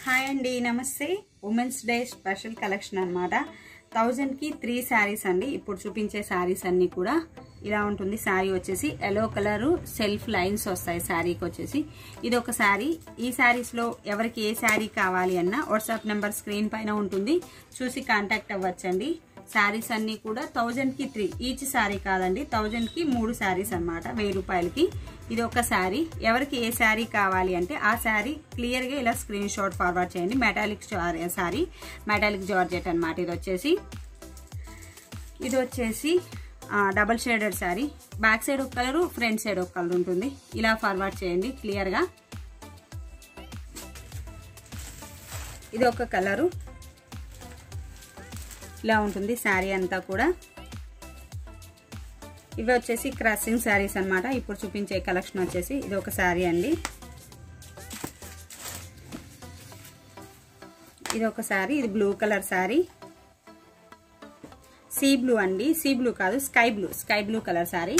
hi అండి నమస్తే women's day special collection అనమాట థౌజండ్కి త్రీ శారీస్ అండి ఇప్పుడు చూపించే శారీస్ అన్నీ కూడా ఇలా ఉంటుంది శారీ వచ్చేసి ఎల్లో కలర్ సెల్ఫ్ లైన్స్ వస్తాయి శారీకి వచ్చేసి ఇది ఒక శారీ ఈ శారీస్లో ఎవరికి ఏ శారీ కావాలి అన్నా వాట్సాప్ నెంబర్ స్క్రీన్ పైన ఉంటుంది చూసి కాంటాక్ట్ అవ్వచ్చండి శారీస్ అన్నీ కూడా థౌజండ్కి త్రీ ఈచ్ శారీ కాదండి థౌజండ్కి మూడు శారీస్ అనమాట వెయ్యి రూపాయలకి ఇది ఒక శారీ ఎవరికి ఏ శారీ కావాలి అంటే ఆ శారీ క్లియర్గా ఇలా స్క్రీన్ షాట్ ఫార్వర్డ్ చేయండి మెటాలిక్ శారీ మెటాలిక్ జార్జెట్ అనమాట ఇది వచ్చేసి ఇది వచ్చేసి double shaded sari back side ఒక కలరు ఫ్రంట్ సైడ్ ఒక కలర్ ఉంటుంది ఇలా ఫార్వర్డ్ చేయండి క్లియర్గా ఇది ఒక కలరు ఇలా ఉంటుంది శారీ అంతా కూడా ఇవి వచ్చేసి క్రసింగ్ శారీస్ అనమాట ఇప్పుడు చూపించే కలెక్షన్ వచ్చేసి ఇది ఒక శారీ అండి ఇది ఒక శారీ ఇది blue colour sari sea blue అండి సీ బ్లూ కాదు sky blue sky blue colour sari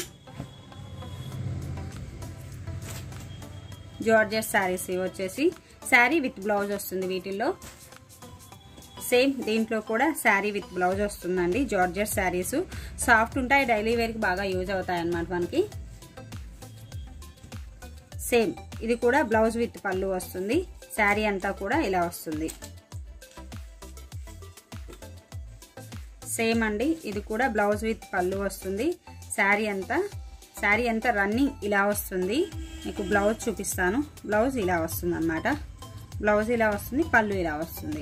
georgette saris ఇవి వచ్చేసి శారీ విత్ బ్లౌజ్ వస్తుంది వీటిల్లో సేమ్ దీంట్లో కూడా శారీ విత్ బ్లౌజ్ వస్తుందండి జార్జెస్ శారీస్ సాఫ్ట్ ఉంటాయి డైలీ వేర్కి బాగా యూజ్ అవుతాయి అన్నమాట మనకి సేమ్ ఇది కూడా బ్లౌజ్ విత్ పళ్ళు వస్తుంది శారీ అంతా కూడా ఇలా వస్తుంది సేమ్ అండి ఇది కూడా బ్లౌజ్ విత్ పళ్ళు వస్తుంది శారీ అంతా శారీ అంతా రన్నింగ్ ఇలా వస్తుంది మీకు బ్లౌజ్ చూపిస్తాను బ్లౌజ్ ఇలా వస్తుంది అనమాట బ్లౌజ్ ఇలా వస్తుంది పళ్ళు ఇలా వస్తుంది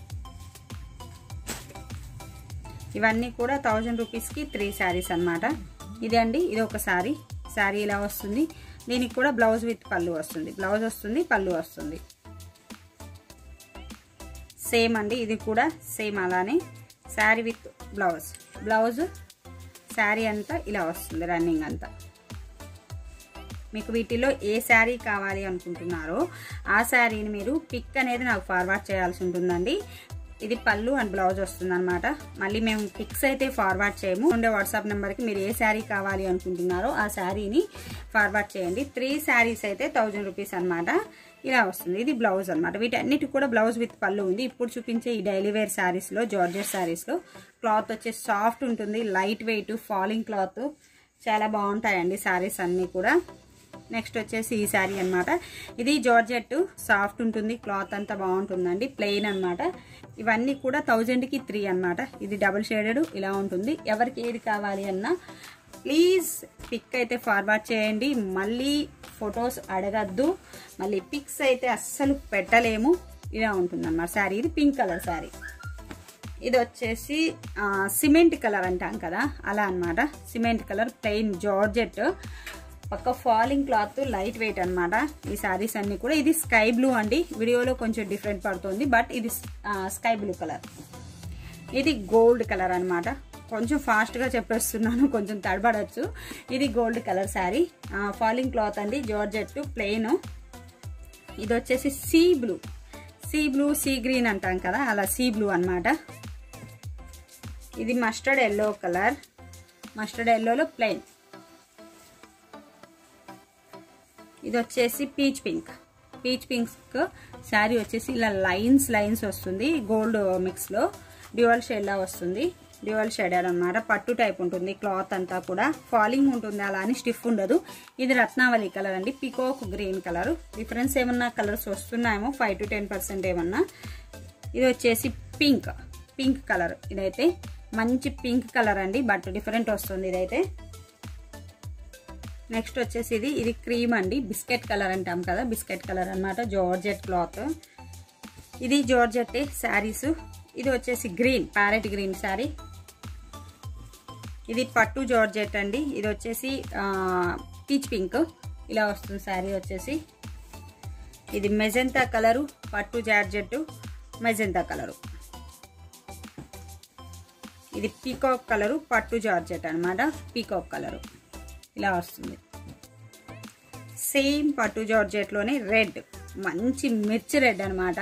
ఇవన్నీ కూడా థౌజండ్ రూపీస్కి త్రీ శారీస్ అనమాట ఇది అండి ఇది ఒక శారీ శారీ ఇలా వస్తుంది దీనికి కూడా బ్లౌజ్ విత్ పళ్ళు వస్తుంది బ్లౌజ్ వస్తుంది పళ్ళు వస్తుంది సేమ్ అండి ఇది కూడా సేమ్ అలానే sari with blouse blouse sari అంతా ఇలా వస్తుంది రన్నింగ్ అంతా మీకు వీటిలో ఏ శారీ కావాలి అనుకుంటున్నారో ఆ శారీని మీరు పిక్ అనేది నాకు ఫార్వర్డ్ చేయాల్సి ఉంటుందండి ఇది పళ్ళు అండ్ బ్లౌజ్ వస్తుంది అనమాట మళ్ళీ మేము పిక్స్ అయితే ఫార్వర్డ్ చేయము ఉండే వాట్సాప్ నెంబర్కి మీరు ఏ శారీ కావాలి అనుకుంటున్నారో ఆ శారీని ఫార్వర్డ్ చేయండి త్రీ శారీస్ అయితే థౌజండ్ రూపీస్ అనమాట ఇలా వస్తుంది ఇది బ్లౌజ్ అనమాట వీటన్నిటి కూడా బ్లౌజ్ విత్ పళ్ళు ఉంది ఇప్పుడు చూపించే ఈ డైలీ వేర్ శారీస్లో జార్జెస్ శారీస్లో క్లాత్ వచ్చేసి సాఫ్ట్ ఉంటుంది లైట్ వెయిట్ ఫాలింగ్ క్లాత్ చాలా బాగుంటాయండి శారీస్ అన్నీ కూడా నెక్స్ట్ వచ్చేసి ఈ శారీ అనమాట ఇది జార్జెట్ సాఫ్ట్ ఉంటుంది క్లాత్ అంతా బాగుంటుందండి ప్లెయిన్ అనమాట ఇవన్నీ కూడా థౌజండ్కి త్రీ అనమాట ఇది డబుల్ షేడెడ్ ఇలా ఉంటుంది ఎవరికి ఏది కావాలి అన్నా ప్లీజ్ పిక్ అయితే ఫార్వర్డ్ చేయండి మళ్ళీ ఫొటోస్ అడగద్దు మళ్ళీ పిక్స్ అయితే అస్సలు పెట్టలేము ఇలా ఉంటుంది అన్నమాట శారీ ఇది పింక్ కలర్ శారీ ఇది వచ్చేసి సిమెంట్ కలర్ అంటాం కదా అలా అనమాట సిమెంట్ కలర్ ప్లెయిన్ జార్జెట్ పక్క ఫాలింగ్ క్లాత్ లైట్ వెయిట్ అనమాట ఈ శారీస్ అన్ని కూడా ఇది స్కై బ్లూ అండి వీడియోలో కొంచెం డిఫరెంట్ పడుతుంది బట్ ఇది స్కై బ్లూ కలర్ ఇది గోల్డ్ కలర్ అనమాట కొంచెం ఫాస్ట్గా చెప్పేస్తున్నాను కొంచెం తడబడచ్చు ఇది gold colour sari falling cloth అండి జార్జెట్ ప్లెయిన్ ఇది వచ్చేసి sea blue sea blue sea green అంటాం కదా అలా సీ బ్లూ అనమాట ఇది మస్టర్డ్ ఎల్లో కలర్ మస్టర్డ్ ఎల్లోలో ప్లెయిన్ ఇది వచ్చేసి peach pink peach pink sari వచ్చేసి ఇలా లైన్స్ లైన్స్ వస్తుంది గోల్డ్ మిక్స్లో డ్యూవల్ షేడ్లా వస్తుంది డ్యూవల్ షేడర్ అనమాట పట్టు టైప్ ఉంటుంది క్లాత్ అంతా కూడా ఫాలింగ్ ఉంటుంది అలా అని స్టిఫ్ ఉండదు ఇది రత్నావళి కలర్ అండి పికోక్ గ్రీన్ కలర్ డిఫరెన్స్ ఏమన్నా కలర్స్ వస్తున్నాయేమో ఫైవ్ టు టెన్ పర్సెంట్ ఏమన్నా ఇది వచ్చేసి పింక్ పింక్ కలర్ ఇదైతే మంచి పింక్ కలర్ అండి బట్ డిఫరెంట్ వస్తుంది ఇదైతే నెక్స్ట్ వచ్చేసి ఇది ఇది క్రీమ్ అండి బిస్కెట్ కలర్ అంటాం కదా బిస్కెట్ కలర్ అనమాట జార్జెట్ క్లాత్ ఇది జార్జెట్ శారీస్ ఇది వచ్చేసి గ్రీన్ ప్యారెట్ గ్రీన్ శారీ ఇది పట్టు జార్జెట్ అండి ఇది వచ్చేసి పీచ్ పింక్ ఇలా వస్తుంది శారీ వచ్చేసి ఇది మెజెంతా కలరు పట్టు జార్జెట్ మెజెంతా కలరు ఇది పీకాక్ కలరు పట్టు జార్జెట్ అనమాట పీకాక్ కలరు ఇలా వస్తుంది సేమ్ పట్టు జార్జెట్లోనే రెడ్ మంచి మిర్చి రెడ్ అనమాట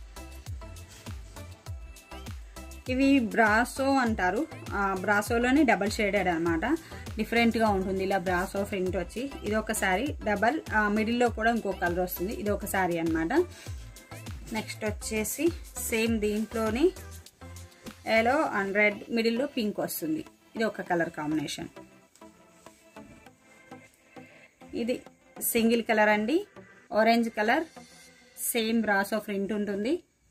ఇవి బ్రాసో అంటారు బ్రాసోలోనే డబల్ షేడెడ్ అనమాట డిఫరెంట్గా ఉంటుంది ఇలా బ్రాసో ప్రింట్ వచ్చి ఇది ఒక శారీ డబల్ మిడిల్లో కూడా ఇంకో కలర్ వస్తుంది ఇది ఒక శారీ అనమాట నెక్స్ట్ వచ్చేసి సేమ్ దీంట్లోని ఎల్లో అండ్ రెడ్ మిడిల్లో పింక్ వస్తుంది ఇది ఒక కలర్ కాంబినేషన్ ఇది సింగిల్ కలర్ అండి orange colour same brasso print ఉంటుంది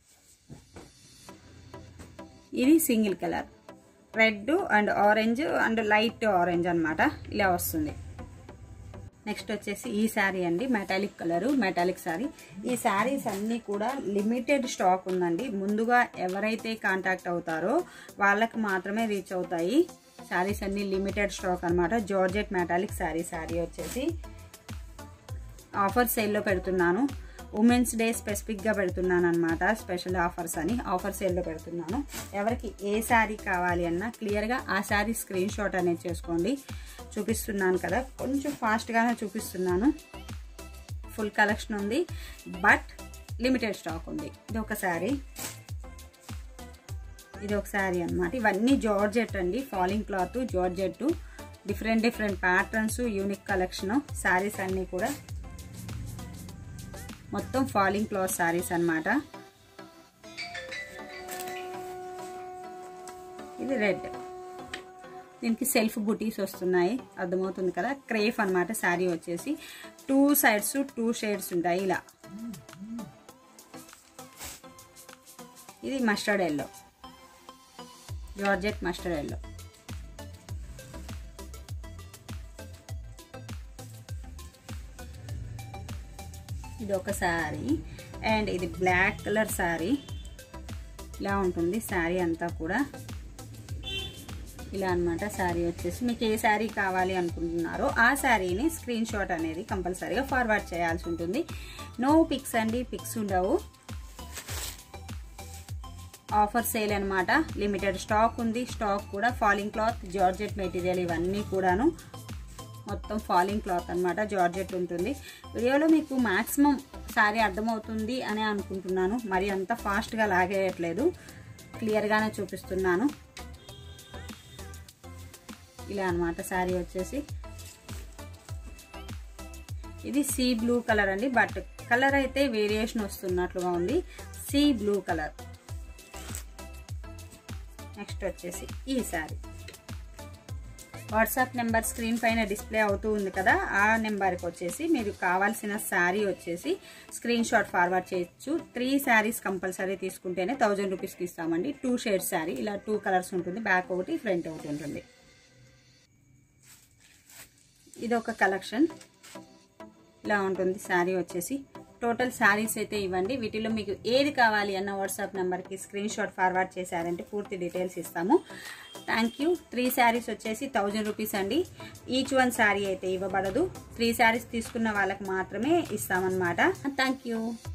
ఇది single colour red and orange and light orange అనమాట ఇలా వస్తుంది నెక్స్ట్ వచ్చేసి ఈ శారీ అండి మెటాలిక్ కలరు మెటాలిక్ శారీ ఈ శారీస్ అన్నీ కూడా లిమిటెడ్ స్టాక్ ఉందండి ముందుగా ఎవరైతే కాంటాక్ట్ అవుతారో వాళ్ళకి మాత్రమే రీచ్ అవుతాయి శారీస్ అన్నీ లిమిటెడ్ స్టాక్ అనమాట జార్జెట్ మెటాలిక్ శారీ శారీ వచ్చేసి ఆఫర్ సేల్లో పెడుతున్నాను ఉమెన్స్ డే స్పెసిఫిక్గా పెడుతున్నాను అనమాట స్పెషల్ ఆఫర్స్ అని ఆఫర్ సేల్లో పెడుతున్నాను ఎవరికి ఏ శారీ కావాలి అన్నా క్లియర్గా ఆ శారీ స్క్రీన్ షాట్ అనేది చేసుకోండి చూపిస్తున్నాను కదా కొంచెం ఫాస్ట్గానే చూపిస్తున్నాను ఫుల్ కలెక్షన్ ఉంది బట్ లిమిటెడ్ స్టాక్ ఉంది ఇది ఒక శారీ ఇది ఒక శారీ అనమాట ఇవన్నీ జార్జెట్ అండి falling cloth georgette different different patterns unique collection saris అన్నీ కూడా మొత్తం ఫాలింగ్ క్లాత్ శారీస్ అనమాట ఇది రెడ్ దీనికి సెల్ఫ్ బుటీస్ వస్తున్నాయి అర్థమవుతుంది కదా క్రేఫ్ అనమాట శారీ వచ్చేసి టూ సైడ్స్ టూ షేడ్స్ ఉంటాయి ఇలా ఇది mustard yellow georgette mustard yellow ఇది ఒక శారీ అండ్ ఇది బ్లాక్ కలర్ శారీ ఇలా ఉంటుంది శారీ అంతా కూడా ఇలా అనమాట శారీ వచ్చేసి మీకు ఏ శారీ కావాలి అనుకుంటున్నారో ఆ శారీని స్క్రీన్ షాట్ అనేది కంపల్సరీగా ఫార్వర్డ్ చేయాల్సి ఉంటుంది నో పిక్స్ అండి పిక్స్ ఉండవు ఆఫర్ సేల్ అనమాట లిమిటెడ్ స్టాక్ ఉంది స్టాక్ కూడా ఫాలింగ్ క్లాత్ జార్జెట్ మెటీరియల్ ఇవన్నీ కూడాను మొత్తం ఫాలింగ్ క్లాత్ అనమాట జార్జెట్ ఉంటుంది వీడియోలో మీకు మ్యాక్సిమం శారీ అర్థమవుతుంది అని అనుకుంటున్నాను మరి అంత ఫాస్ట్గా లాగేయట్లేదు క్లియర్గానే చూపిస్తున్నాను ఇలా అనమాట శారీ వచ్చేసి ఇది సీ బ్లూ కలర్ అండి బట్ కలర్ అయితే వేరియేషన్ వస్తున్నట్లుగా ఉంది సీ బ్లూ కలర్ నెక్స్ట్ వచ్చేసి ఈ శారీ వాట్సాప్ నెంబర్ స్క్రీన్ పైన డిస్ప్లే అవుతూ ఉంది కదా ఆ నెంబర్కి వచ్చేసి మీరు కావాల్సిన శారీ వచ్చేసి స్క్రీన్ షాట్ ఫార్వర్డ్ చేయొచ్చు త్రీ శారీస్ కంపల్సరీ తీసుకుంటేనే థౌజండ్ రూపీస్కి ఇస్తామండి టూ షేడ్స్ శారీ ఇలా టూ కలర్స్ ఉంటుంది బ్యాక్ ఒకటి ఫ్రంట్ ఒకటి ఉంటుంది ఇది ఒక కలెక్షన్ ఇలా ఉంటుంది శారీ వచ్చేసి టోటల్ శారీస్ అయితే ఇవ్వండి వీటిలో మీకు ఏది కావాలి అన్న వాట్సాప్ నెంబర్కి స్క్రీన్ షాట్ ఫార్వర్డ్ చేశారంటే పూర్తి డీటెయిల్స్ ఇస్తాము థ్యాంక్ యూ త్రీ శారీస్ వచ్చేసి థౌజండ్ రూపీస్ అండి ఈచ్ వన్ శారీ అయితే ఇవ్వబడదు త్రీ శారీస్ తీసుకున్న వాళ్ళకి మాత్రమే ఇస్తామన్నమాట థ్యాంక్ యూ